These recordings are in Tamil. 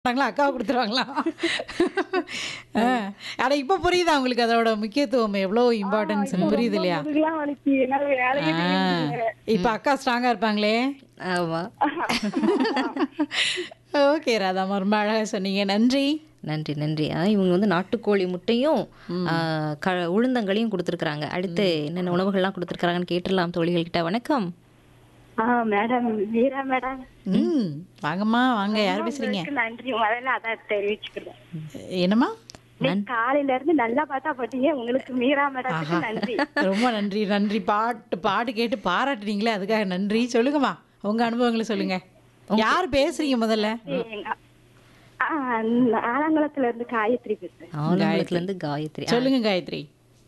கொடுத்துருவாங்களா அக்காவை கொடுத்துருவாங்களா ஆ. ஆனா இப்ப புரியுதா உங்களுக்கு அதோட முக்கியத்துவம் எவ்வளவு இம்பார்ட்டன்ஸ் புரியுது இல்லையா முதுகுலாம் வலிக்கு என்னால வேலையே செய்ய ஆ. முடியல. இப்ப அக்கா ஸ்ட்ராங்கா இருப்பாங்களே ஆமா ஓகே ராதாமா ரொம்ப அழகா சொன்னீங்க நன்றி நன்றி நன்றி ஆ, இவங்க வந்து நாட்டுக்கோழி முட்டையும் ஆ, க உளுந்தங்களையும் கொடுத்துருக்குறாங்க அடுத்து என்னென்ன உணவுகள்லாம் கொடுத்துருக்காங்கன்னு கேட்டுடலாம் தோழிகள் கிட்ட வணக்கம் ஆ மேடம் வீரா மேடம் ம் வாங்கம்மா வாங்க யார் பேசுறீங்க உங்களுக்கு நன்றி முதல்ல அதான் தெரிவிச்சுக்கிறேன் என்னம்மா நீங்க காலையில இருந்து நல்லா பார்த்தா போட்டீங்க உங்களுக்கு மீரா மேடத்துக்கு நன்றி ரொம்ப நன்றி நன்றி பாட்டு பாட்டு கேட்டு பாராட்டுனீங்களே அதுக்காக நன்றி சொல்லுங்கம்மா உங்க அனுபவங்களை சொல்லுங்க யார் பேசுறீங்க முதல்ல எங்க- ஆ, ஆலங்குளத்துல இருந்து காயத்ரி பேசுறேன் ஆலங்குளத்துல இருந்து காயத்ரி ஆ, சொல்லுங்க காயத்ரி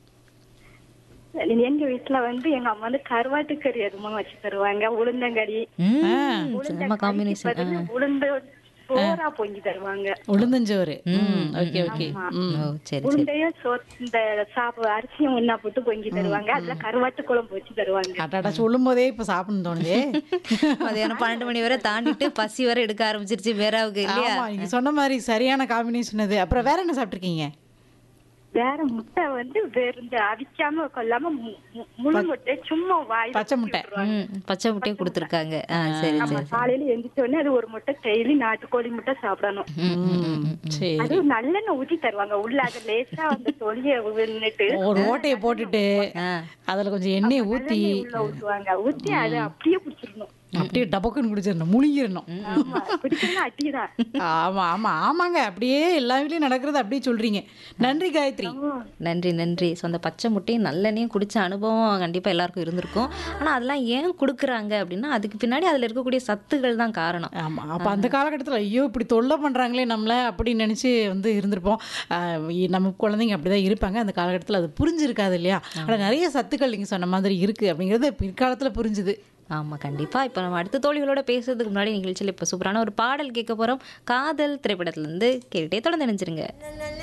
எங்க வீட்டுல வந்து எங்க அம்மா வந்து கருவாட்டு கறி எதுமா வச்சு தருவாங்க உளுந்தங்கறி ம், செம்ம காம்பினேஷன் பதிலு உளுந்து சோறா பொங்கி தருவாங்க உளுந்தஞ்சோறு ம் ஓகே ஓகே ம் ஓ சரி சரி உளுந்தையும் சோ இந்த சாப்பு அரிசியும் ஒண்ணா போட்டு பொங்கி தருவாங்க அதுல கருவாட்டு குழம்பு வச்சு தருவாங்க அட்டாடா சொல்லும் போதே இப்ப சாப்பிடணும் தோணுதே மதியானம் பன்னெண்டு மணி வரை தாண்டிட்டு பசி வரை எடுக்க ஆரம்பிச்சிருச்சு வேறாவுக்கு இல்லையா ஆமா நீங்க சொன்ன மாதிரி சரியான காம்பினேஷன் அது அப்புறம் வேற என்ன சாப்பிட்டிருக்கீங்க வேற முட்டை வந்து வேற இந்த அவிக்காம கொல்லாம மு- மு- முழு முட்டை சும்மா வாய் பச்சை முட்டை ம், பச்சை முட்டையும் கொடுத்துருக்காங்க ஆ சரி நம்ம சரி காலையில எந்திரிச்ச உடனே அது ஒரு முட்டை டெய்லி நாட்டுக்கோழி முட்டை சாப்பிடணும் ம், சரி அது நல்லெண்ணெய் ஊத்தி தருவாங்க உள்ள அது லேசா அந்த தொலிய விண்ணுட்டு ஒரு ஓட்டையை போட்டுட்டு ஆ அதுல கொஞ்சம் எண்ணெயை ஊத்தி உள்ள ஊத்துவாங்க ஊத்தி அதை அப்படியே குடிச்சிடணும் அப்படியே டபக்குன்னு குடிச்சிடணும் முழுங்கிடணும் ஆமா குடிக்கணும் அட்டிதான் ஆமா ஆமா ஆமாங்க அப்படியே எல்லா வீட்லயும் நடக்கிறது அப்படியே சொல்றீங்க நன்றி காயத்ரி நன்றி நன்றி ஸோ அந்த பச்சை முட்டையும் நல்லெண்ணையும் குடிச்ச அனுபவம் கண்டிப்பாக எல்லாருக்கும் இருந்திருக்கும் ஆனால் அதெல்லாம் ஏன் கொடுக்குறாங்க அப்படின்னா அதுக்கு பின்னாடி அதில் இருக்கக்கூடிய சத்துகள் தான் காரணம் ஆமா அப்ப அந்த காலகட்டத்துல ஐயோ இப்படி தொல்லை பண்றாங்களே நம்மள அப்படின்னு நினைச்சு வந்து இருந்திருப்போம் ஆஹ் இ- நம்ம குழந்தைங்க அப்படிதான் இருப்பாங்க அந்த காலகட்டத்துல அது புரிஞ்சிருக்காது இல்லையா ஆனா நிறைய சத்துக்கள் நீங்க சொன்ன மாதிரி இருக்கு அப்படிங்கறது பிற்காலத்துல புரிஞ்சுது ஆமாம் கண்டிப்பாக இப்போ நம்ம அடுத்த தோழிகளோட பேசுறதுக்கு முன்னாடி நிகழ்ச்சியில் இப்போ சூப்பரான ஒரு பாடல் கேட்க போகிறோம் காதல் திரைப்படத்துலேருந்து கேட்டுட்டே தொடர்ந்து நினைச்சிருங்க